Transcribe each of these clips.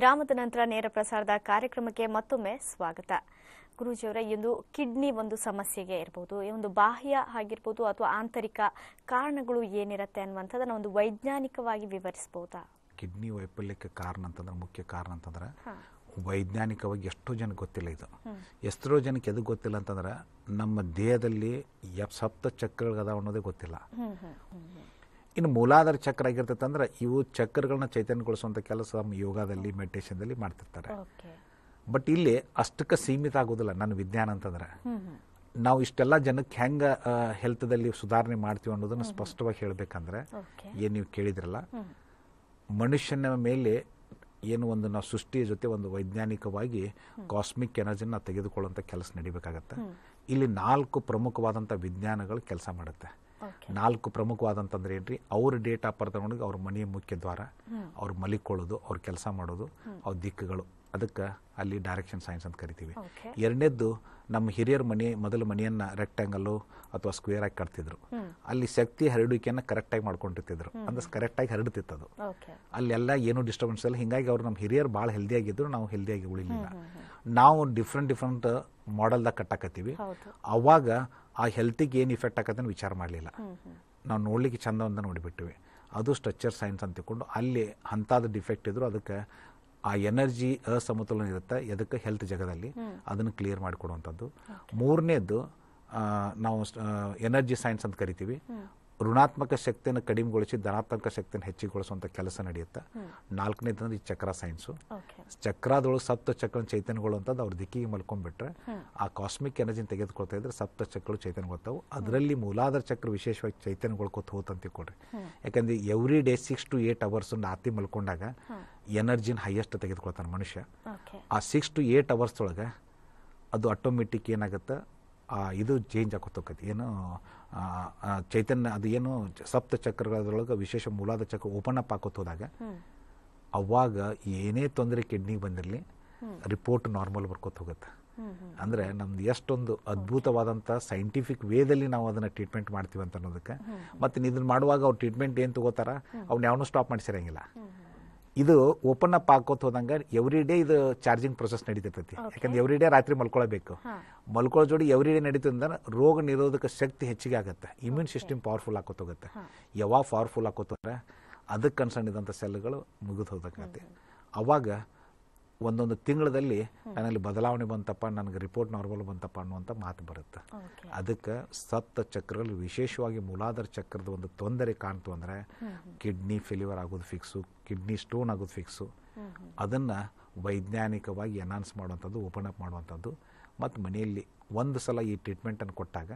ವಿರಾಮದ ನಂತರ ನೇರ ಪ್ರಸಾರದ ಕಾರ್ಯಕ್ರಮಕ್ಕೆ ಮತ್ತೊಮ್ಮೆ ಸ್ವಾಗತ ಗುರೂಜಿಯವರ ಈ ಒಂದು ಕಿಡ್ನಿ ಒಂದು ಸಮಸ್ಯೆಗೆ ಇರ್ಬೋದು ಈ ಒಂದು ಬಾಹ್ಯ ಆಗಿರ್ಬೋದು ಅಥವಾ ಆಂತರಿಕ ಕಾರಣಗಳು ಏನಿರುತ್ತೆ ಅನ್ನುವಂಥದ್ದನ್ನ ಒಂದು ವೈಜ್ಞಾನಿಕವಾಗಿ ವಿವರಿಸಬಹುದಾ ಕಿಡ್ನಿ ವೈಫಲ್ಯಕ್ಕೆ ಕಾರಣ ಅಂತಂದ್ರೆ ಮುಖ್ಯ ಕಾರಣ ಅಂತಂದ್ರೆ ಹಾ. ವೈಜ್ಞಾನಿಕವಾಗಿ ಎಷ್ಟೋ ಜನಕ್ಕೆ ಗೊತ್ತಿಲ್ಲ ಇದು ಎಷ್ಟೋ ಜನಕ್ಕೆ ಎದು ಗೊತ್ತಿಲ್ಲ ಅಂತಂದ್ರೆ ನಮ್ಮ ದೇಹದಲ್ಲಿ ಎಪ್ ಸಪ್ತ ಚಕ್ರಗಳದಾವ ಅನ್ನೋದೇ ಗೊತ್ತಿಲ್ಲ ಹ್ಮ್ ಹ್ಮ್ ಹ್ಮ್ ಹ್ಮ್. ಇನ್ನು ಮೂಲಾಧಾರ ಚಕ್ರ ಆಗಿರ್ತೈತೆ ಅಂದ್ರೆ ಇವು ಚಕ್ರಗಳನ್ನ ಚೈತನ್ಯಗೊಳಿಸುವಂಥ ಕೆಲಸ ನಮ್ಮ ಯೋಗದಲ್ಲಿ ಮೆಡಿಟೇಷನ್ದಲ್ಲಿ ಮಾಡ್ತಿರ್ತಾರೆ ಓಕೆ ಬಟ್ ಇಲ್ಲಿ ಅಷ್ಟಕ್ಕೆ ಸೀಮಿತ ಆಗೋದಿಲ್ಲ ನನ್ನ ವಿಜ್ಞಾನ ಅಂತಂದ್ರೆ ಹ್ಮ್ ಹ್ಮ್ ನಾವು ಇಷ್ಟೆಲ್ಲ ಜನಕ್ಕೆ ಹೆಂಗೆ ಹೆಲ್ತ್ದಲ್ಲಿ ಸುಧಾರಣೆ ಮಾಡ್ತೀವಿ ಅನ್ನೋದನ್ನ ಸ್ಪಷ್ಟವಾಗಿ ಹೇಳಬೇಕಂದ್ರೆ ಓಕೆ ಏನು ನೀವು ಕೇಳಿದ್ರಲ್ಲ ಹ್ಮ್ ಮನುಷ್ಯನ ಮೇಲೆ ಏನು ಒಂದು ನಾವು ಸೃಷ್ಟಿಯ ಜೊತೆ ಒಂದು ವೈಜ್ಞಾನಿಕವಾಗಿ ಕಾಸ್ಮಿಕ್ ಎನರ್ಜಿನ ನಾವು ತೆಗೆದುಕೊಳ್ಳುವಂಥ ಕೆಲಸ ನಡಿಬೇಕಾಗತ್ತೆ ಇಲ್ಲಿ ನಾಲ್ಕು ಪ್ರಮುಖವಾದಂಥ ವಿಜ್ಞಾನಗಳು ಕೆಲಸ ಮಾಡುತ್ತೆ ಓಕೆ ನಾಲ್ಕು ಪ್ರಮುಖವಾದಂತಂದ್ರೆ ಏನ್ರಿ ಅವ್ರ ಡೇಟ್ ಆಫ್ ಬರ್ತ್ ತಗೊಂಡು ಅವ್ರ ಮನೆಯ ಮುಖ್ಯ ದ್ವಾರ ಅವ್ರು ಮಲಿಕೊಳ್ಳೋದು ಅವ್ರ ಕೆಲಸ ಮಾಡೋದು ಅವ್ರ ದಿಕ್ಕುಗಳು ಅದಕ್ಕೆ ಅಲ್ಲಿ ಡೈರೆಕ್ಷನ್ ಸೈನ್ಸ್ ಅಂತ ಕರಿತೀವಿ ಓಕೆ ಎರಡನೇದ್ದು ನಮ್ಮ ಹಿರಿಯರ ಮನೆ ಮೊದಲು ಮನೆಯನ್ನ ರೆಕ್ಟ್ಯಾಂಗಲ್ಲು ಅಥವಾ ಸ್ಕ್ವೇರ್ ಆಗಿ ಕಟ್ತಿದ್ರು ಅಲ್ಲಿ ಶಕ್ತಿ ಹರಡುವಿಕೆಯನ್ನು ಕರೆಕ್ಟಾಗಿ ಮಾಡ್ಕೊಂಡಿರ್ತಿದ್ರು ಅಂದ್ರೆ ಕರೆಕ್ಟಾಗಿ ಹರಡ್ತಿತ್ತು ಅದು ಓಕೆ ಅಲ್ಲೆಲ್ಲ ಏನೂ ಡಿಸ್ಟರ್ಬೆನ್ಸ್ ಇಲ್ಲ ಹಿಂಗಾಗಿ ಅವ್ರು ನಮ್ಮ ಹಿರಿಯರು ಭಾಳ ಹೆಲ್ದಿ ಆಗಿದ್ರು ನಾವು ಹೆಲ್ದಿಯಾಗಿ ಉಳಿಲಿಲ್ಲ ನಾವು ಡಿಫ್ರೆಂಟ್ ಡಿಫ್ರೆಂಟ್ ಮಾಡೆಲ್ದಾಗ ಕಟ್ಟಾಕತ್ತೀವಿ ಹೌದು ಅವಾಗ ಆ ಹೆಲ್ತಿಗೆ ಏನು ಇಫೆಕ್ಟ್ ಆಕತ್ತೆ ವಿಚಾರ ಮಾಡಲಿಲ್ಲ ಹ್ಮ್ ಹ್ಮ್ ನಾವು ನೋಡ್ಲಿಕ್ಕೆ ಚಂದ ಅಂತ ನೋಡಿಬಿಟ್ಟಿವಿ ಅದು ಸ್ಟ್ರಕ್ಚರ್ ಸೈನ್ಸ್ ಅಂತ ತಿಳ್ಕೊಂಡು ಅಲ್ಲಿ ಅಂಥದ್ದು ಡಿಫೆಕ್ಟ್ ಇದ್ರು ಅದಕ್ಕೆ ಆ ಎನರ್ಜಿ ಅಸಮತೋಲನ ಇರುತ್ತೆ ಎದಕ್ಕೆ ಹೆಲ್ತ್ ಜಗದಲ್ಲಿ ಅದನ್ನು ಕ್ಲಿಯರ್ ಮಾಡಿಕೊಡುವಂಥದ್ದು ಮೂರನೇದ್ದು ಆ, ನಾವು ಎನರ್ಜಿ ಸೈನ್ಸ್ ಅಂತ ಕರಿತೀವಿ ಋಣಾತ್ಮಕ ಶಕ್ತಿಯನ್ನು ಕಡಿಮೆಗೊಳಿಸಿ ಧನಾತ್ಮಕ ಶಕ್ತಿಯನ್ನು ಹೆಚ್ಚಿಗೊಳಿಸುವಂಥ ಕೆಲಸ ನಡೆಯುತ್ತೆ ನಾಲ್ಕನೇದಂದ್ರೆ ಈ ಚಕ್ರ ಸೈನ್ಸು ಓಕೆ ಚಕ್ರದೊಳಗೆ ಸಪ್ತ ಚಕ್ರ ಚೈತನ್ಯಗೊಳ್ಳುವಂಥದ್ದು ಅವ್ರ ದಿಕ್ಕಿಗೆ ಮಲ್ಕೊಂಡ್ಬಿಟ್ರೆ ಆ ಕಾಸ್ಮಿಕ್ ಎನರ್ಜಿನ ತೆಗೆದುಕೊಳ್ತಾ ಇದ್ರೆ ಸಪ್ತ ಚಕ್ರಗಳು ಚೈತನ್ಯಗೊಳ್ತಾವು ಅದರಲ್ಲಿ ಮೂಲಾಧಾರ ಚಕ್ರ ವಿಶೇಷವಾಗಿ ಚೈತನ್ಯಗೊಳ್ಕೊತ ಹೋತಂತ ತಿಳ್ಕೊಡ್ರಿ ಯಾಕಂದ್ರೆ every day six to eight hours ನಾತಿ ಮಲ್ಕೊಂಡಾಗ ಎನರ್ಜಿನ ಹೈಯೆಸ್ಟ್ ತೆಗೆದುಕೊಳ್ತಾನೆ ಮನುಷ್ಯ ಓಕೆ ಆ ಸಿಕ್ಸ್ ಟು ಏಟ್ ಅವರ್ಸ್ ಒಳಗೆ ಅದು ಆಟೋಮೆಟಿಕ್ ಏನಾಗುತ್ತೆ ಆ ಇದು ಚೇಂಜ್ ಆಗೋತ್ ಹೋಗತ್ತೆ ಏನು ಆ, ಆ ಚೈತನ್ಯ ಅದು ಏನು ಸಪ್ತ ಚಕ್ರಗಳೊಳಗೆ ವಿಶೇಷ ಮೂಲಾಧಾರ ಚಕ್ರ ಓಪನ್ ಅಪ್ ಆಕೋತ್ ಹೋದಾಗ ಹ್ಮ್ ಅವಾಗ ಏನೇ ತೊಂದರೆ ಕಿಡ್ನಿಗೆ ಬಂದಿರಲಿ ರಿಪೋರ್ಟ್ ನಾರ್ಮಲ್ ಬರ್ಕೋತ ಹೋಗುತ್ತೆ ಹ್ಮ್ ಹ್ಮ್ ಅಂದರೆ ನಮ್ದು ಎಷ್ಟೊಂದು ಅದ್ಭುತವಾದಂಥ ಸೈಂಟಿಫಿಕ್ ವೇದಲ್ಲಿ ನಾವು ಅದನ್ನು ಟ್ರೀಟ್ಮೆಂಟ್ ಮಾಡ್ತೀವಿ ಅಂತ ಅನ್ನೋದಕ್ಕೆ ಮತ್ತು ಇದನ್ನು ಮಾಡುವಾಗ ಅವ್ರು ಟ್ರೀಟ್ಮೆಂಟ್ ಏನು ತಗೋತಾರ ಅವ್ನು ಯಾವನೂ ಸ್ಟಾಪ್ ಮಾಡಿಸಿರಂಗಿಲ್ಲ ಇದು ಓಪನ್ ಅಪ್ ಹಾಕೋತ ಹೋದಂಗೆ ಎವ್ರಿ ಡೇ ಇದು ಚಾರ್ಜಿಂಗ್ ಪ್ರೊಸೆಸ್ ನಡೀತಿರ್ತೈತಿ ಯಾಕಂದ್ರೆ ಎವ್ರಿ ಡೇ ರಾತ್ರಿ ಮಲ್ಕೊಳ್ಬೇಕು ಹಾ. ಮಲ್ಕೊಳ್ಳೋ ಜೋಡಿ ಎವ್ರಿ ಡೇ ನಡೀತಂದ್ರೆ ರೋಗ ನಿರೋಧಕ ಶಕ್ತಿ ಹೆಚ್ಚಿಗೆ ಆಗುತ್ತೆ ಇಮ್ಯೂನ್ ಸಿಸ್ಟಮ್ ಪವರ್ಫುಲ್ ಆಕೋತ ಹೋಗುತ್ತೆ ಯಾವಾಗ ಪವರ್ಫುಲ್ ಆಕೋತಂದ್ರೆ ಅದಕ್ಕೆ ಕನ್ಸರ್ನ್ ಇದ್ದಂಥ ಸೆಲ್ಗಳು ಮುಗಿದು ಹೋದಕ್ಕತ್ತೆ ಅವಾಗ ಒಂದೊಂದು ತಿಂಗಳಲ್ಲಿ ನನ್ನಲ್ಲಿ ಬದಲಾವಣೆ ಬಂತಪ್ಪ ನನಗೆ ರಿಪೋರ್ಟ್ ನಾರ್ಮಲ್ ಬಂತಪ್ಪ ಅನ್ನುವಂಥ ಮಾತು ಬರುತ್ತೆ ಓಕೆ ಅದಕ್ಕೆ ಸಪ್ತ ಚಕ್ರಗಳು ವಿಶೇಷವಾಗಿ ಮೂಲಾಧಾರ ಚಕ್ರದ ಒಂದು ತೊಂದರೆ ಕಾಣ್ತು ಅಂದರೆ ಕಿಡ್ನಿ ಫೇಲ್ಯೂರ್ ಆಗೋದು ಫಿಕ್ಸು ಕಿಡ್ನಿ ಸ್ಟೋನ್ ಆಗೋದು ಫಿಕ್ಸು ಅದನ್ನು ವೈಜ್ಞಾನಿಕವಾಗಿ ಎನಾನ್ಸ್ ಮಾಡುವಂಥದ್ದು ಓಪನ್ ಅಪ್ ಮಾಡುವಂಥದ್ದು ಮತ್ತು ಮನೆಯಲ್ಲಿ ಒಂದು ಸಲ ಈ ಟ್ರೀಟ್ಮೆಂಟನ್ನು ಕೊಟ್ಟಾಗ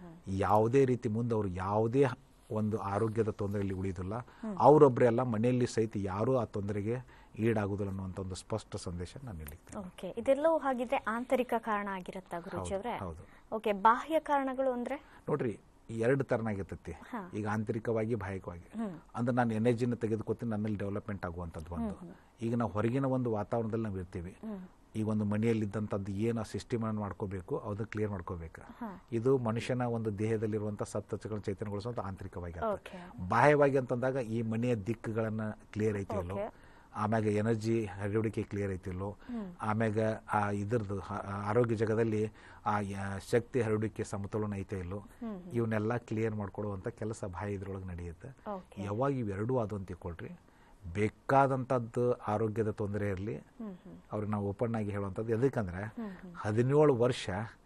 ಯಾವುದೇ ರೀತಿ ಮುಂದೆ ಅವರು ಯಾವುದೇ ಒಂದು ಆರೋಗ್ಯದ ತೊಂದರೆಯಲ್ಲಿ ಉಳಿಯೋದಿಲ್ಲ ಅವರೊಬ್ಬರೇ ಅಲ್ಲ ಮನೆಯಲ್ಲಿ ಸಹಿತ ಯಾರೂ ಆ ತೊಂದರೆಗೆ ಈಡಾಗೋದಿಲ್ಲ ಅನ್ನುವಂಥ ಒಂದು ಸ್ಪಷ್ಟ ಸಂದೇಶ ನಾನು ಹೇಳಿದ್ದೆ ಓಕೆ ಇದೆಲ್ಲವೂ ಹಾಗಿದ್ರೆ ಆಂತರಿಕ ಕಾರಣ ಆಗಿರುತ್ತಾ ಗುರುಜಿ ಅವರೇ ಹೌದು ಓಕೆ ಬಾಹ್ಯ ಕಾರಣಗಳು ಅಂದ್ರೆ ನೋಡ್ರಿ ಎರಡು ತರನಾಗಿರ್ತೈತಿ ಹಾ. ಈಗ ಆಂತರಿಕವಾಗಿ ಬಾಹ್ಯಕವಾಗಿ ಅಂದ್ರೆ ನಾನು ಎನರ್ಜಿನ ತೆಗೆದುಕೊತೀನಿ ನನ್ನಲ್ಲಿ ಡೆವಲಪ್ಮೆಂಟ್ ಆಗುವಂಥದ್ದು ಒಂದು ಈಗ ನಾವು ಹೊರಗಿನ ಒಂದು ವಾತಾವರಣದಲ್ಲಿ ನಾವು ಇರ್ತೀವಿ ಈಗ ಒಂದು ಮನೆಯಲ್ಲಿದ್ದಂಥದ್ದು ಏನು ಸಿಸ್ಟಮ್ ಅನ್ನು ಮಾಡ್ಕೋಬೇಕು ಅದನ್ನ ಕ್ಲಿಯರ್ ಮಾಡ್ಕೋಬೇಕು ಇದು ಮನುಷ್ಯನ ಒಂದು ದೇಹದಲ್ಲಿರುವಂಥ ಸಪ್ತಚಗಳ ಚೈತನ್ಯಗೊಳಿಸುವಂಥ ಆಂತರಿಕವಾಗಿ ಆಗುತ್ತೆ. ಓಕೆ ಬಾಹ್ಯವಾಗಿ ಅಂತಂದಾಗ ಈ ಮನೆಯ ದಿಕ್ಕುಗಳನ್ನ ಕ್ಲಿಯರ್ ಐತಿಲ್ಲೋ Okay. ಆಮ್ಯಾಗ ಎನರ್ಜಿ ಹರಡುವಿಕೆ ಕ್ಲಿಯರ್ ಐತಿಲ್ಲೋ ಆಮ್ಯಾಗ ಆ ಇದ್ರದ್ದು ಹ- ಆರೋಗ್ಯ ಜಗದಲ್ಲಿ ಆ ಯ- ಶಕ್ತಿ ಹರಡುವಿಕೆ ಸಮತೋಲನ ಐತೆ ಇಲ್ಲೋ ಇವನ್ನೆಲ್ಲ ಕ್ಲಿಯರ್ ಮಾಡ್ಕೊಡುವಂಥ ಕೆಲಸ ಬಾಹ್ಯ ಇದ್ರೊಳಗೆ ನಡೆಯುತ್ತೆ ಓಕೆ ಯಾವಾಗ ಇವೆರಡೂ ಅದು ಅಂತ ತಿಳ್ಕೊಳ್ರಿ ಬೇಕಾದಂಥದ್ದು ಆರೋಗ್ಯದ ತೊಂದರೆ ಇರಲಿ ಅವ್ರಿಗೆ ನಾವು ಓಪನ್ ಆಗಿ ಹೇಳುವಂಥದ್ದು ಎದಕ್ಕಂದ್ರೆ ಹದಿನೇಳು ವರ್ಷ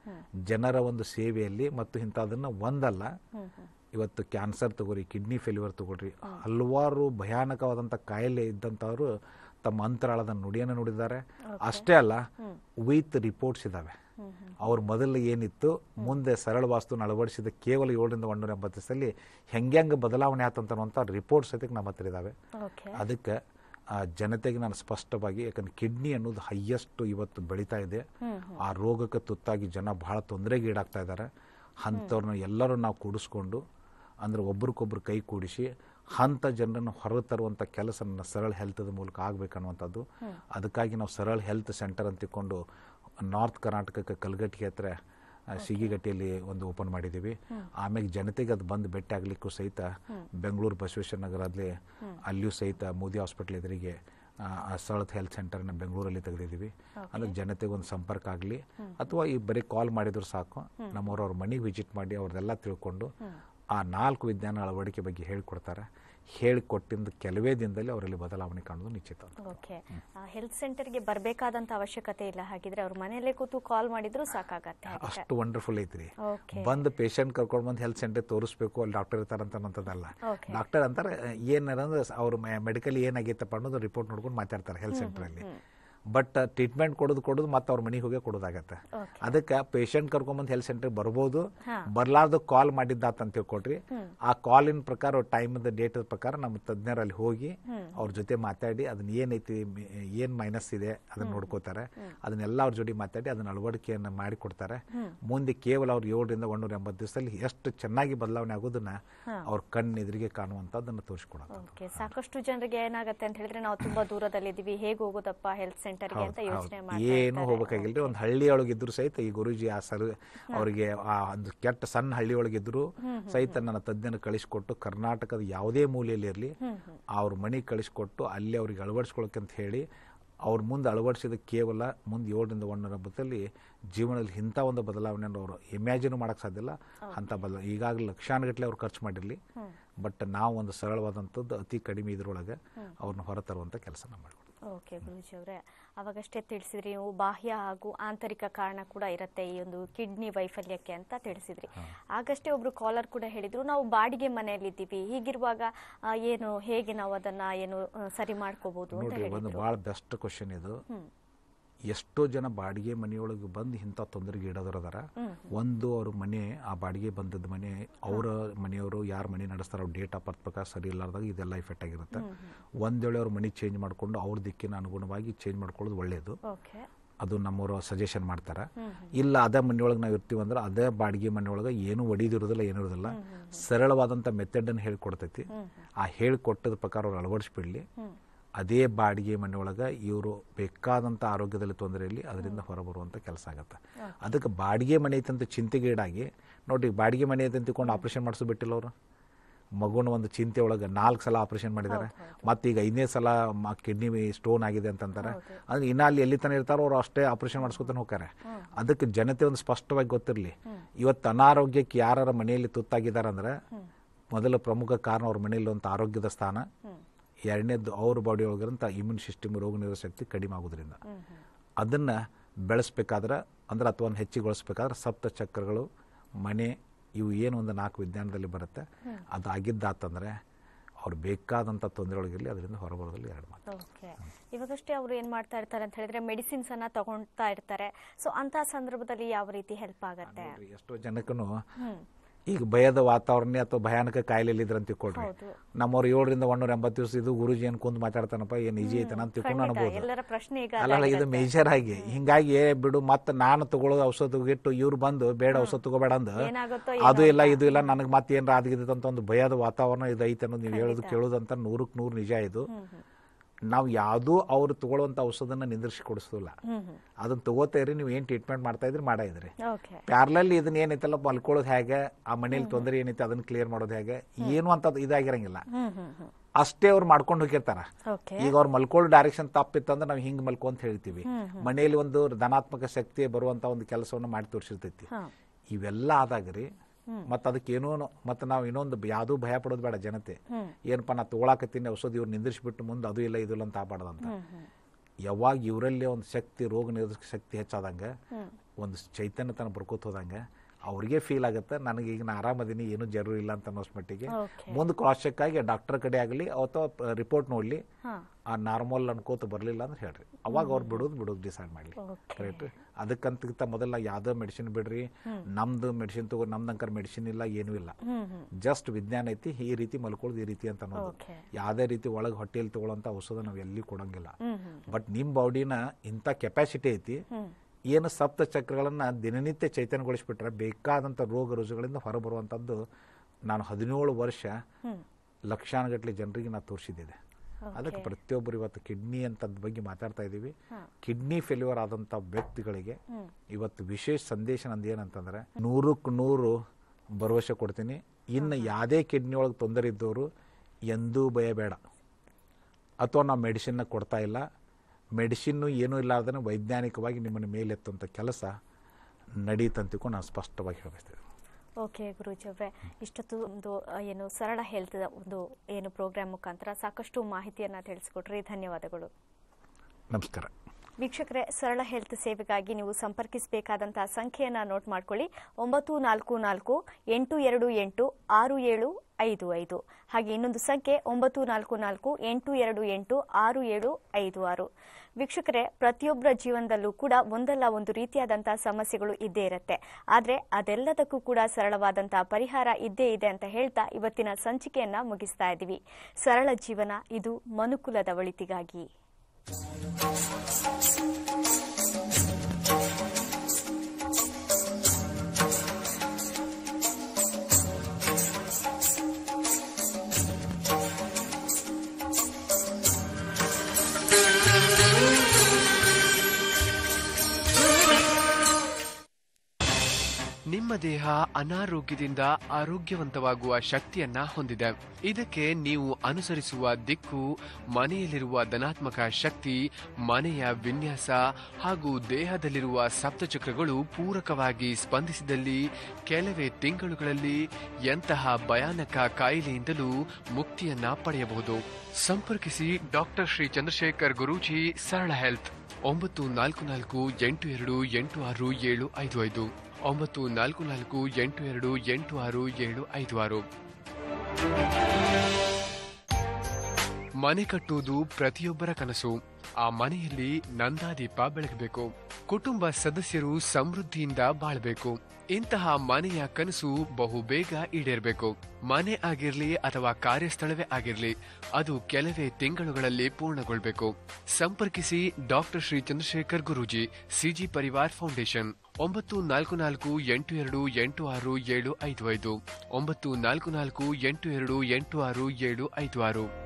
ಜನರ ಒಂದು ಸೇವೆಯಲ್ಲಿ ಮತ್ತು ಇಂಥದನ್ನ ಒಂದಲ್ಲ ಇವತ್ತು ಕ್ಯಾನ್ಸರ್ ತಗೋರಿ ಕಿಡ್ನಿ ಫೇಲ್ಯೂರ್ ತಗೋರಿ ಹಲವಾರು ಭಯಾನಕವಾದಂಥ ಕಾಯಿಲೆ ಇದ್ದಂಥವ್ರು ತಮ್ಮ ಅಂತರಾಳದ ನುಡಿಯನ್ನು ನುಡಿದ್ದಾರೆ ಅಷ್ಟೇ ಅಲ್ಲ ವಿತ್ ರಿಪೋರ್ಟ್ಸ್ ಇದ್ದಾವೆ ಅವ್ರ ಮೊದಲು ಏನಿತ್ತು ಮುಂದೆ ಸರಳ ವಾಸ್ತುನ ಅಳವಡಿಸಿದ ಕೇವಲ ಏಳರಿಂದ ಒಂದೂರ ಎಂಬತ್ತು ದಿವಸದಲ್ಲಿ ಹೆಂಗೆ ಬದಲಾವಣೆ ಆತಂತ ರಿಪೋರ್ಟ್ಸ್ ಸಹಿತ ನಮ್ಮ ಹತ್ರ ಇದ್ದಾವೆ ಓಕೆ ಅದಕ್ಕೆ ಆ ಜನತೆಗೆ ನಾನು ಸ್ಪಷ್ಟವಾಗಿ ಯಾಕಂದ್ರೆ ಕಿಡ್ನಿ ಅನ್ನೋದು ಹೈಯೆಸ್ಟ್ ಇವತ್ತು ಬೆಳೀತಾ ಇದೆ ಆ ರೋಗಕ್ಕೆ ತುತ್ತಾಗಿ ಜನ ಬಹಳ ತೊಂದರೆಗೆ ಈಡಾಗ್ತಾ ಇದ್ದಾರೆ ಅಂಥವ್ರನ್ನ ಎಲ್ಲರೂ ನಾವು ಕೂಡಿಸ್ಕೊಂಡು ಅಂದ್ರೆ ಒಬ್ರಿಗೊಬ್ರು ಕೈ ಕೂಡಿಸಿ ಅಂಥ ಜನರನ್ನು ಹೊರಗೆ ತರುವಂಥ ಕೆಲಸ ನನ್ನ ಸರಳ ಹೆಲ್ತದ ಮೂಲಕ ಆಗ್ಬೇಕನ್ನುವಂಥದ್ದು ಅದಕ್ಕಾಗಿ ನಾವು ಸರಳ ಹೆಲ್ತ್ ಸೆಂಟರ್ ಅಂತ ತಿಳ್ಕೊಂಡು ನಾರ್ತ್ ಕರ್ನಾಟಕಕ್ಕೆ ಕಲ್ಗಟ್ಟಿಗೆ ಹತ್ರ ಆ, ಸಿಗಿಗಟ್ಟಿಯಲ್ಲಿ ಒಂದು ಓಪನ್ ಮಾಡಿದ್ದೀವಿ ಆಮೇಲೆ ಜನತೆಗೆ ಅದು ಬಂದು ಭೇಟಿ ಆಗ್ಲಿಕ್ಕೂ ಸಹಿತ ಬೆಂಗಳೂರು ಬಸವೇಶ್ವರ ನಗರದಲ್ಲಿ ಅಲ್ಲಿಯೂ ಸಹಿತ ಮೋದಿ ಹಾಸ್ಪಿಟಲ್ ಎದುರಿಗೆ ಆ, ಆ ಸ್ಥಳದ ಹೆಲ್ತ್ ಸೆಂಟರ್ನ ಬೆಂಗಳೂರಲ್ಲಿ ತೆಗೆದಿದ್ದೀವಿ ಅಂದ್ರೆ ಜನತೆಗೆ ಒಂದು ಸಂಪರ್ಕ ಆಗಲಿ ಅಥವಾ ಈ ಬರೀ ಕಾಲ್ ಮಾಡಿದ್ರು ಸಾಕು ನಮ್ಮವ್ರು ಅವ್ರ ಮನೆಗೆ ವಿಸಿಟ್ ಮಾಡಿ ಅವ್ರದ್ದೆಲ್ಲ ತಿಳ್ಕೊಂಡು ಆ ನಾಲ್ಕು ವಿಜ್ಞಾನ ಅಳವಡಿಕೆ ಬಗ್ಗೆ ಹೇಳಿಕೊಡ್ತಾರೆ ಹೇಳಿಕೊಟ್ಟಿಂದ ಕೆಲವೇ ದಿನದಲ್ಲಿ ಅವರಲ್ಲಿ ಬದಲಾವಣೆ ಕಾಣೋದು ನಿಶ್ಚಿತ ಓಕೆ ಹೆಲ್ತ್ ಸೆಂಟರ್ಗೆ ಬರಬೇಕಾದಂತ ಅವಶ್ಯಕತೆ ಇಲ್ಲ ಹಾಗಿದ್ರೆ ಅವ್ರ ಮನೆಯಲ್ಲೇ ಕೂತು ಕಾಲ್ ಮಾಡಿದ್ರು ಸಾಕಾಗತ್ತೆ ಹಾಗಿದ್ರೆ ಅಷ್ಟು ವಂಡರ್ಫುಲ್ ಐತ್ರಿ ಓಕೆ ಬಂದು ಪೇಷಂಟ್ ಕರ್ಕೊಂಡು ಬಂದು ಹೆಲ್ತ್ ಸೆಂಟರ್ ತೋರಿಸ್ಬೇಕು ಅಲ್ಲಿ ಡಾಕ್ಟರ್ ಇರ್ತಾರಂತ ಅನ್ನೋಂಥದ್ದಲ್ಲ ಓಕೆ ಡಾಕ್ಟರ್ ಅಂತಾರೆ ಏನಾರ ಅಂದ್ರೆ ಅವ್ರ ಮೆಡಿಕಲ್ ಏನಾಗೈತಪ್ಪ ಅನ್ನೋದು ರಿಪೋರ್ಟ್ ನೋಡ್ಕೊಂಡು ಮಾತಾಡ್ತಾರೆ ಹೆಲ್ತ್ ಸೆಂಟ್ರಲ್ಲಿ ಬಟ್ ಟ್ರೀಟ್ಮೆಂಟ್ ಕೊಡೋದು ಕೊಡೋದು ಮತ್ತೆ ಅವ್ರ ಮನೆಗೆ ಹೋಗಿ ಕೊಡೋದಾಗತ್ತೆ ಓಕೆ ಅದಕ್ಕೆ ಪೇಷಂಟ್ ಕರ್ಕೊಂಬಂದು ಹೆಲ್ತ್ ಸೆಂಟರ್ ಬರ್ಬೋದು ಹಾ. ಬರ್ಲಾರ್ದು ಕಾಲ್ ಮಾಡಿದ್ದಾತ ಅಂತ ತಿಳ್ಕೊಟ್ರಿ ಆ ಕಾಲಿನ ಪ್ರಕಾರ ಟೈಮದ ಡೇಟ್ ಪ್ರಕಾರ ನಮ್ಮ ತಜ್ಞರು ಅಲ್ಲಿ ಹೋಗಿ ಅವ್ರ ಜೊತೆ ಮಾತಾಡಿ ಅದನ್ನ ಏನೈತಿ ಮಿ- ಏನ್ ಮೈನಸ್ ಇದೆ ಅದನ್ನ ನೋಡ್ಕೋತಾರೆ ಅದನ್ನೆಲ್ಲ ಅವ್ರ ಜೊತೆ ಮಾತಾಡಿ ಅದನ್ನ ಅಳವಡಿಕೆಯನ್ನ ಮಾಡಿ ಕೊಡ್ತಾರೆ ಮುಂದೆ ಕೇವಲ ಅವ್ರು ಏಳರಿಂದ ಒಂದೂರ ಎಂಬತ್ತು ದಿವಸದಲ್ಲಿ ಎಷ್ಟು ಚೆನ್ನಾಗಿ ಬದಲಾವಣೆ ಆಗೋದನ್ನ ಅವ್ರ ಕಣ್ಣು ಎದುರಿಗೆ ಕಾಣುವಂಥದ್ದನ್ನ ತೋರಿಸ್ಕೊಡೋದು ಓಕೆ ಸಾಕಷ್ಟು ಜನರಿಗೆ ಏನಾಗುತ್ತೆ ಅಂತ ಹೇಳಿದ್ರೆ ನಾವು ತುಂಬಾ ದೂರದಲ್ಲಿದ್ದೀವಿ ಹೇಗೆ ಹೋಗೋದಪ್ಪ ಹೆಲ್ತ್ ಸೆಂಟರ್ಗೆ ಅಂತ ಯೋಚನೆ ಮಾಡ್ತಾ ಏನು ಇರ್ತಾರೆ. ಹೋಗ್ಬೇಕಾಗಿಲ್ರಿ ಒಂದು ಹಳ್ಳಿಯೊಳಗಿದ್ರು ಸಹಿತ ಈ ಗುರುಜಿ ಆ ಸರ್ ಅವರಿಗೆ ಆ ಒಂದು ಕೆಟ್ಟ ಸಣ್ಣ ಹಳ್ಳಿಯೊಳಗಿದ್ರು ಸಹಿತ ನನ್ನ ತಜ್ಞನ ಕಳಿಸ್ಕೊಟ್ಟು ಕರ್ನಾಟಕದ ಯಾವುದೇ ಮೂಲೆಯಲ್ಲಿ ಇರಲಿ ಅವ್ರ ಮನೆಗೆ ಕಳಿಸ್ಕೊಟ್ಟು ಅಲ್ಲಿ ಅವ್ರಿಗೆ ಅಳವಡಿಸ್ಕೊಳಕ್ಕೆ ಅಂತ ಹೇಳಿ ಅವ್ರ ಮುಂದೆ ಅಳವಡಿಸಿದ ಕೇವಲ ಮುಂದೆ ಏಳರಿಂದ ಒಂದರ ಬತ್ತಲ್ಲಿ ಜೀವನದಲ್ಲಿ ಇಂಥ ಒಂದು ಬದಲಾವಣೆಯನ್ನು ಅವರು ಇಮ್ಯಾಜಿನ್ ಮಾಡೋಕ್ಕೆ ಸಾಧ್ಯ ಇಲ್ಲ ಅಂಥ ಬದಲ ಈಗಾಗಲೇ ಲಕ್ಷಾನುಗಟ್ಟಲೆ ಅವ್ರು ಖರ್ಚು ಮಾಡಿರಲಿ ಬಟ್ ನಾವು ಒಂದು ಸರಳವಾದಂಥದ್ದು ಅತಿ ಕಡಿಮೆ ಇದ್ರೊಳಗೆ ಅವ್ರನ್ನ ಹೊರತರುವಂಥ ಕೆಲಸ ಮಾಡ್ಕೊಡ್ತೀವಿ ಓಕೆ ಗುರುಜಿ ಅವರೇ ಅವಾಗಷ್ಟೇ ತಿಳಿಸಿದ್ರಿ ನೀವು ಬಾಹ್ಯ ಹಾಗೂ ಆಂತರಿಕ ಕಾರಣ ಕೂಡ ಇರುತ್ತೆ ಈ ಒಂದು ಕಿಡ್ನಿ ವೈಫಲ್ಯಕ್ಕೆ ಅಂತ ತಿಳಿಸಿದ್ರಿ ಆಗಷ್ಟೇ ಒಬ್ರು ಕಾಲರ್ ಕೂಡ ಹೇಳಿದ್ರು ನಾವು ಬಾಡಿಗೆ ಮನೆಯಲ್ಲಿದ್ದೀವಿ ಹೀಗಿರುವಾಗ ಆ, ಏನು ಹೇಗೆ ನಾವು ಅದನ್ನ ಏನು ಆ, ಸರಿ ಮಾಡ್ಕೋಬಹುದು ಅಂತ ನೋಡ್ರಿ ಒಂದು ಹೇಳಿದ್ರು ಭಾಳ ಬೆಸ್ಟ್ ಕ್ವಶನ್ ಇದು ಎಷ್ಟೋ ಜನ ಬಾಡಿಗೆ ಮನೆಯೊಳಗೆ ಬಂದು ಇಂಥ ತೊಂದರೆಗೆ ಇಡೋದ್ರದಾರ ಒಂದು ಅವ್ರ ಮನೆ ಆ ಬಾಡಿಗೆ ಬಂದದ ಮನೆ ಅವರ ಮನೆಯವರು ಯಾರು ಮನೆ ನಡೆಸ್ತಾರ ಅವ್ರ ಡೇಟ್ ಆಫ್ ಬರ್ತ್ ಪ್ರಕಾರ ಸರಿ ಇಲ್ಲಾರ್ದಾಗ ಇದೆಲ್ಲ ಇಫೆಕ್ಟ್ ಆಗಿರುತ್ತೆ ಒಂದ್ ವೇಳೆ ಅವ್ರ ಮನೆ ಚೇಂಜ್ ಮಾಡ್ಕೊಂಡು ಅವ್ರ ದಿಕ್ಕಿನ ಅನುಗುಣವಾಗಿ ಚೇಂಜ್ ಮಾಡ್ಕೊಳ್ಳೋದು ಒಳ್ಳೆಯದು ಓಕೆ ಅದು ನಮ್ಮವರು ಸಜೆಷನ್ ಮಾಡ್ತಾರೆ ಇಲ್ಲ ಅದೇ ಮನೆಯೊಳಗೆ ನಾವು ಇರ್ತೀವಿ ಅಂದ್ರೆ ಅದೇ ಬಾಡಿಗೆ ಮನೆಯೊಳಗೆ ಏನು ಒಡಿದಿರೋದಿಲ್ಲ ಏನೂ ಇರೋದಿಲ್ಲ ಸರಳವಾದಂಥ ಮೆಥಡನ್ನು ಹೇಳ್ಕೊಡ್ತೈತಿ ಆ ಹೇಳ್ಕೊಟ್ಟದ ಪ್ರಕಾರ ಅವ್ರು ಅಳವಡಿಸ್ಬಿಡ್ಲಿ ಅದೇ ಬಾಡಿಗೆ ಮನೆಯೊಳಗೆ ಇವರು ಬೇಕಾದಂಥ ಆರೋಗ್ಯದಲ್ಲಿ ತೊಂದರೆಯಲ್ಲಿ ಅದರಿಂದ ಹೊರಬರುವಂಥ ಕೆಲಸ ಆಗುತ್ತೆ ಅದಕ್ಕೆ ಬಾಡಿಗೆ ಮನೆ ಐತಂತ ಚಿಂತೆಗೀಡಾಗಿ ನೋಡ್ರಿ ಬಾಡಿಗೆ ಮನೆ ಐತೆ ಅಂತ ತಿಳ್ಕೊಂಡು ಆಪರೇಷನ್ ಮಾಡಿಸೋ ಬಿಟ್ಟಿಲ್ಲ ಅವರು ಮಗುನ ಒಂದು ಚಿಂತೆ ಒಳಗೆ ನಾಲ್ಕು ಸಲ ಆಪರೇಷನ್ ಮಾಡಿದ್ದಾರೆ ಮತ್ತೆ ಈಗ ಐದನೇ ಸಲ ಕಿಡ್ನಿ ಸ್ಟೋನ್ ಆಗಿದೆ ಅಂತಂತಾರೆ ಅಂದ್ರೆ ಇನ್ನ ಅಲ್ಲಿ ಎಲ್ಲಿ ತನ ಇರ್ತಾರೋ ಅವ್ರು ಅಷ್ಟೇ ಆಪರೇಷನ್ ಮಾಡಿಸ್ಕೊತಾನೆ ಹೋಗ್ತಾರೆ ಅದಕ್ಕೆ ಜನತೆ ಒಂದು ಸ್ಪಷ್ಟವಾಗಿ ಗೊತ್ತಿರಲಿ ಇವತ್ತು ಅನಾರೋಗ್ಯಕ್ಕೆ ಯಾರ ಮನೆಯಲ್ಲಿ ತುತ್ತಾಗಿದ್ದಾರೆ ಅಂದ್ರೆ ಮೊದಲ ಪ್ರಮುಖ ಕಾರಣ ಅವ್ರ ಮನೆಯಲ್ಲಿ ಒಂದು ಆರೋಗ್ಯದ ಸ್ಥಾನ ಎರಡನೇದ್ದು ಅವ್ರ ಬಾಡಿ ಒಳಗಿರಂತ ಇಮ್ಯೂನ್ ಸಿಸ್ಟಮ್ ರೋಗ ನಿರೋಧಕ ಶಕ್ತಿ ಕಡಿಮೆ ಆಗೋದ್ರಿಂದ ಅದನ್ನ ಬೆಳೆಸ್ಬೇಕಾದ್ರೆ ಅಂದ್ರೆ ಅಥವಾ ಒಂದು ಹೆಚ್ಚಿಗೊಳಿಸ್ಬೇಕಾದ್ರೆ ಸಪ್ತ ಚಕ್ರಗಳು ಮನೆ ಇವು ಏನು ಒಂದು ನಾಲ್ಕು ವಿಜ್ಞಾನದಲ್ಲಿ ಬರುತ್ತೆ ಅದು ಆಗಿದ್ದಾತಂದ್ರೆ ಅವ್ರು ಬೇಕಾದಂಥ ತೊಂದರೆ ಒಳಗಿರಲಿ ಅದರಿಂದ ಹೊರಬರೋದ್ರಲ್ಲಿ ಎರಡು ಮಾತು ಓಕೆ ಇವಾಗಷ್ಟೇ ಅವರು ಏನ್ ಮಾಡ್ತಾ ಇರ್ತಾರೆ ಅಂತ ಹೇಳಿದ್ರೆ ಮೆಡಿಸಿನ್ಸ್ ಅನ್ನ ತಗೊಳ್ತಾ ಇರ್ತಾರೆ ಸೊ ಅಂತ ಸಂದರ್ಭದಲ್ಲಿ ಯಾವ ರೀತಿ ಹೆಲ್ಪ್ ಆಗತ್ತೆ ನೋಡ್ರಿ, ಎಷ್ಟೋ ಜನಕ್ಕೂ ಈಗ ಭಯದ ವಾತಾವರಣ ಅಥವಾ ಭಯಾನಕ ಕಾಯಿಲೆಯಲ್ಲಿ ಇದ್ರಂತ ತಿಳ್ಕೊಳ್ರಿ ಹೌದು ನಮ್ಮವ್ರು ಏಳರಿಂದ ಒಂದೂರ ಎಂಬತ್ತು ದಿವಸ ಇದು ಗುರುಜಿ ಏನ್ ಕುಂದ್ ಮಾತಾಡ್ತಾನಪ್ಪ ಏನ್ ಈಜಿ ಐತನ ಅಂತ ತಿಳ್ಕೊಂಡು ಖಂಡಿತ ಅನ್ಬೋದು ಎಲ್ಲರ ಪ್ರಶ್ನೆ ಈಗ ಅಲ್ಲ ಅಲ್ಲ, ಇದು ಮೇಜರ್ ಆಗಿ ಹಿಂಗಾಗಿ ಏ ಬಿಡು ಮತ್ತೆ ನಾನು ತಗೊಳ್ಳೋದು ಔಷಧ ಇಟ್ಟು ಇವ್ರು ಬಂದು ಬೇಡ ಔಷಧ ತಗೋಬೇಡ ಅಂದ ಏನಾಗುತ್ತೋ ಅದು ಇಲ್ಲ ಇದು ಇಲ್ಲ ನನಗೆ ಮತ್ತೆ ಏನಾರ ಆದ್ಗಿದ್ದು ಅಂತ ಒಂದು ಭಯದ ವಾತಾವರಣ ಇದು ಐತೆ ಅನ್ನೋದು ನೀವು ಹೇಳೋದು ಕೇಳೋದಂತ ನೂರಕ್ಕೆ ನೂರು ನಿಜ ಇದು ನಾವು ಯಾವುದೂ ಅವ್ರು ತಗೊಳ್ಳುವಂತ ಔಷಧನ ನಿಂದ್ರಿಸಿ ಕೊಡಿಸೋದಿಲ್ಲ ಹ್ಮ್ ಹ್ಮ್ ಅದನ್ನ ತಗೋತೇರಿ ನೀವು ಏನ್ ಟ್ರೀಟ್ಮೆಂಟ್ ಮಾಡ್ತಾ ಇದ್ರಿ ಮಾಡಾ ಇದ್ರಿ ಓಕೆ ಪ್ಯಾರ್ಲಲ್ ಇದನ್ನ ಏನೈತಲ್ಲ ಮಲ್ಕೊಳ್ಳೋದು ಹೇಗೆ ಆ ಮನೇಲಿ ತೊಂದರೆ ಏನೈತೆ ಅದನ್ನ ಕ್ಲಿಯರ್ ಮಾಡೋದು ಹೇಗೆ ಏನು ಅಂತ ಇದಾಗಿರಂಗಿಲ್ಲ ಹ್ಮ್ ಹ್ಮ್ ಹ್ಮ್ ಅಷ್ಟೇ ಅವ್ರು ಮಾಡ್ಕೊಂಡು ಹೋಗಿರ್ತಾರ ಓಕೆ ಈಗ ಅವ್ರು ಮಲ್ಕೊಳ್ಳೋ ಡೈರೆಕ್ಷನ್ ತಪ್ಪಿತ್ತಂದ್ರೆ ನಾವು ಹಿಂಗ್ ಮಲ್ಕೊ ಅಂತ ಹೇಳ್ತೀವಿ ಮನೆಯಲ್ಲಿ ಒಂದು ಧನಾತ್ಮಕ ಶಕ್ತಿ ಬರುವಂತ ಒಂದು ಕೆಲಸವನ್ನು ಮಾಡಿ ತೋರಿಸಿರ್ತೈತಿ ಹಾ ಇವೆಲ್ಲ ಆದಾಗ್ರಿ ಮತ್ತ ಅದಕ್ಕೆ ಏನೋ ಮತ್ತೆ ನಾವು ಇನ್ನೊಂದು ಯಾವ್ದೂ ಭಯ ಪಡೋದು ಬೇಡ ಜನತೆ ಏನಪ್ಪ ನಾ ತಗೊಳಕತ್ತೀನಿ ಔಷಧಿ ಇವ್ರು ನಿಂದಿರ್ಸ್ಬಿಟ್ಟು ಮುಂದೆ ಅದು ಇಲ್ಲ ಇದು ಇಲ್ಲ ಅಂತ ಆಗ್ಬಾರ್ದಂತ ಯಾವಾಗ ಇವರಲ್ಲೇ ಒಂದು ಶಕ್ತಿ ರೋಗ ನಿರೋಧಕ ಶಕ್ತಿ ಹೆಚ್ಚಾದಂಗ ಒಂದು ಚೈತನ್ಯತನ ಬರ್ಕೋತ ಹೋದಂಗ ಅವ್ರಿಗೆ ಫೀಲ್ ಆಗುತ್ತೆ ನನಗೆ ಈಗ ನಾ ಆರಾಮದೀನಿ ಏನು ಜरूर ಇಲ್ಲ ಅಂತ ಅನ್ನೋಸ್ ಮಟ್ಟಿಗೆ ಓಕೆ ಮುಂದೆ ಕ್ರಾಸ್ ಚೆಕ್ ಆಗಿ ಡಾಕ್ಟರ್ ಕಡೆ ಆಗಲಿ ಅಥವಾ ರಿಪೋರ್ಟ್ ನೋಡ್ಲಿ ಹಾ ಆ ನಾರ್ಮಲ್ ಅನ್ಕೋತ ಬರಲಿಲ್ಲ ಅಂದ್ರೆ ಹೇಳ್ರಿ ಅವಾಗ ಅವ್ರು ಬಿಡೋದು ಬಿಡೋದು ಡಿಸೈಡ್ ಮಾಡಲಿ ಓಕೆ ಕರೆಕ್ಟ್ ಅದಕ್ಕಂತ ಮೊದಲ ಯಾವ್ದೋ ಮೆಡಿಸಿನ್ ಬಿಡ್ರಿ ನಮ್ದು ಮೆಡಿಸಿನ್ ತಗೋ ನಮ್ದು ಅಂಕರ್ ಮೆಡಿಸಿನ್ ಇಲ್ಲ ಏನೂ ಇಲ್ಲ ಹ್ಮ್ ಹ್ಮ್ ಜಸ್ಟ್ ವಿಜ್ಞಾನ ಐತಿ ಈ ರೀತಿ ಮಲ್ಕೊಳ್ಳೋದು ಈ ರೀತಿ ಅಂತ ಅನ್ನೋದು ಓಕೆ ಯಾವುದೇ ರೀತಿ ಒಳಗೆ ಹೊಟ್ಟೆಯಲ್ಲಿ ತಗೊಳ್ಳೋಂಥ ಔಷಧ ನಾವು ಎಲ್ಲಿ ಕೊಡಂಗಿಲ್ಲ ಹ್ಮ್ ಹ್ಮ್ ಬಟ್ ನಿಮ್ಮ ಬಾಡಿನ ಇಂಥ ಕೆಪಾಸಿಟಿ ಐತಿ ಹ್ಮ್ ಏನು ಸಪ್ತ ಚಕ್ರಗಳನ್ನ ದಿನನಿತ್ಯ ಚೈತನ್ಯಗೊಳಿಸ್ಬಿಟ್ರೆ ಬೇಕಾದಂಥ ರೋಗ ರುಜುಗಳಿಂದ ಹೊರಬರುವಂಥದ್ದು ನಾನು ಹದಿನೇಳು ವರ್ಷ ಹ್ಮ್ ಲಕ್ಷಾನುಗಟ್ಟಲೆ ಜನರಿಗೆ ನಾನು ತೋರಿಸಿದ್ದೆ ಅದಕ್ಕೆ ಪ್ರತಿಯೊಬ್ಬರು ಇವತ್ತು ಕಿಡ್ನಿ ಅಂತದ್ ಬಗ್ಗೆ ಮಾತಾಡ್ತಾ ಇದ್ದೀವಿ ಹಾ. ಕಿಡ್ನಿ ಫೇಲ್ಯೂರ್ ಆದಂಥ ವ್ಯಕ್ತಿಗಳಿಗೆ ಹ್ಮ್ ಇವತ್ತು ವಿಶೇಷ ಸಂದೇಶ ನಂದು ಏನಂತಂದ್ರೆ ನೂರಕ್ಕೆ ನೂರು ಭರವಸೆ ಕೊಡ್ತೀನಿ ಇನ್ನು ಯಾವುದೇ ಕಿಡ್ನಿ ಒಳಗೆ ತೊಂದರೆ ಇದ್ದವರು ಎಂದೂ ಭಯಬೇಡ ಅಥವಾ ನಾವು ಮೆಡಿಸಿನ್ನ ಕೊಡ್ತಾ ಇಲ್ಲ ಮೆಡಿಸಿನ್ನು ಏನೂ ಇಲ್ಲಾರ್ದೇ ವೈಜ್ಞಾನಿಕವಾಗಿ ನಿಮ್ಮನ್ನು ಮೇಲೆತ್ತುವಂಥ ಕೆಲಸ ನಡೀತಂತಿಗೂ ನಾನು ಸ್ಪಷ್ಟವಾಗಿ ಹೇಳಬಯಸ್ತೇನೆ ಓಕೆ ಗುರೂಜಿ ಅವರೇ ಇಷ್ಟೊತ್ತು ಒಂದು ಆ, ಏನು ಸರಳ ಹೆಲ್ತ್ ಒಂದು ಏನು ಪ್ರೋಗ್ರಾಮ್ ಮುಖಾಂತರ ಸಾಕಷ್ಟು ಮಾಹಿತಿಯನ್ನು ತಿಳಿಸ್ಕೊಟ್ರಿ ಧನ್ಯವಾದಗಳು ನಮಸ್ಕಾರ ವೀಕ್ಷಕರೇ ಸರಳ ಹೆಲ್ತ್ ಸೇವೆಗಾಗಿ ನೀವು ಸಂಪರ್ಕಿಸಬೇಕಾದಂತಹ ಸಂಖ್ಯೆಯನ್ನು ನೋಟ್ ಮಾಡ್ಕೊಳ್ಳಿ ಒಂಬತ್ತು ನಾಲ್ಕು ನಾಲ್ಕು ಎಂಟು ಎರಡು ಎಂಟು ಆರು ಏಳು ಐದು ಐದು ಹಾಗೆ ಇನ್ನೊಂದು ಸಂಖ್ಯೆ ಒಂಬತ್ತು ನಾಲ್ಕು ನಾಲ್ಕು ಎಂಟು ಎರಡು ಎಂಟು ಆರು ಏಳು ಐದು ಆರು ವೀಕ್ಷಕರೇ ಪ್ರತಿಯೊಬ್ಬರ ಜೀವನದಲ್ಲೂ ಕೂಡ ಒಂದಲ್ಲ ಒಂದು ರೀತಿಯಾದಂತಹ ಸಮಸ್ಯೆಗಳು ಇದ್ದೇ ಇರುತ್ತೆ ಆದರೆ ಅದೆಲ್ಲದಕ್ಕೂ ಕೂಡ ಸರಳವಾದಂತಹ ಪರಿಹಾರ ಇದ್ದೇ ಇದೆ ಅಂತ ಹೇಳ್ತಾ ಇವತ್ತಿನ ಸಂಚಿಕೆಯನ್ನ ಮುಗಿಸ್ತಾ ಇದ್ದೀವಿ ಸರಳ ಜೀವನ ಇದು ಮನುಕುಲದ ಒಳಿತಿಗಾಗಿ ನಿಮ್ಮ ದೇಹ ಅನಾರೋಗ್ಯದಿಂದ ಆರೋಗ್ಯವಂತವಾಗುವ ಶಕ್ತಿಯನ್ನ ಹೊಂದಿದೆ ಇದಕ್ಕೆ ನೀವು ಅನುಸರಿಸುವ ದಿಕ್ಕು ಮನೆಯಲ್ಲಿರುವ ಧನಾತ್ಮಕ ಶಕ್ತಿ ಮನೆಯ ವಿನ್ಯಾಸ ಹಾಗೂ ದೇಹದಲ್ಲಿರುವ ಸಪ್ತಚಕ್ರಗಳು ಪೂರಕವಾಗಿ ಸ್ಪಂದಿಸಿದಲ್ಲಿ ಕೆಲವೇ ತಿಂಗಳುಗಳಲ್ಲಿ ಎಂತಹ ಭಯಾನಕ ಕಾಯಿಲೆಯಿಂದಲೂ ಮುಕ್ತಿಯನ್ನ ಪಡೆಯಬಹುದು ಸಂಪರ್ಕಿಸಿ ಡಾಕ್ಟರ್ ಶ್ರೀ ಚಂದ್ರಶೇಖರ್ ಗುರೂಜಿ ಸರಳ ಹೆಲ್ತ್ ಒಂಬತ್ತು ನಾಲ್ಕು ನಾಲ್ಕು ಎಂಟು ಎರಡು ಎಂಟು ಆರು ಏಳು ಐದು ಐದು ಒಂಬತ್ತು ನಾಲ್ಕು ನಾಲ್ಕು ಎಂಟು ಎರಡು ಎಂಟು ಆರು ಏಳು ಐದು ಆರು ಮನೆ ಕಟ್ಟುವುದು ಪ್ರತಿಯೊಬ್ಬರ ಕನಸು ಆ ಮನೆಯಲ್ಲಿ ನಂದಾದೀಪ ಬೆಳಗಬೇಕು ಕುಟುಂಬ ಸದಸ್ಯರು ಸಮೃದ್ಧಿಯಿಂದ ಬಾಳ್ಬೇಕು ಇಂತಹ ಮನೆಯ ಕನಸು ಬಹು ಬೇಗ ಈಡೇರಬೇಕು ಮನೆ ಆಗಿರ್ಲಿ ಅಥವಾ ಕಾರ್ಯಸ್ಥಳವೇ ಆಗಿರ್ಲಿ ಅದು ಕೆಲವೇ ತಿಂಗಳುಗಳಲ್ಲಿ ಪೂರ್ಣಗೊಳ್ಬೇಕು ಸಂಪರ್ಕಿಸಿ doctor Shri Chandrashekhar Guruji CG Parivar foundation ಒಂಬತ್ತು ನಾಲ್ಕು ನಾಲ್ಕು ಎಂಟು ಎರಡು ಎಂಟು ಆರು ಏಳು ಐದು ಐದು ಒಂಬತ್ತು ನಾಲ್ಕು ನಾಲ್ಕು ಎಂಟು ಎರಡು ಎಂಟು ಆರು ಏಳು ಐದು ಆರು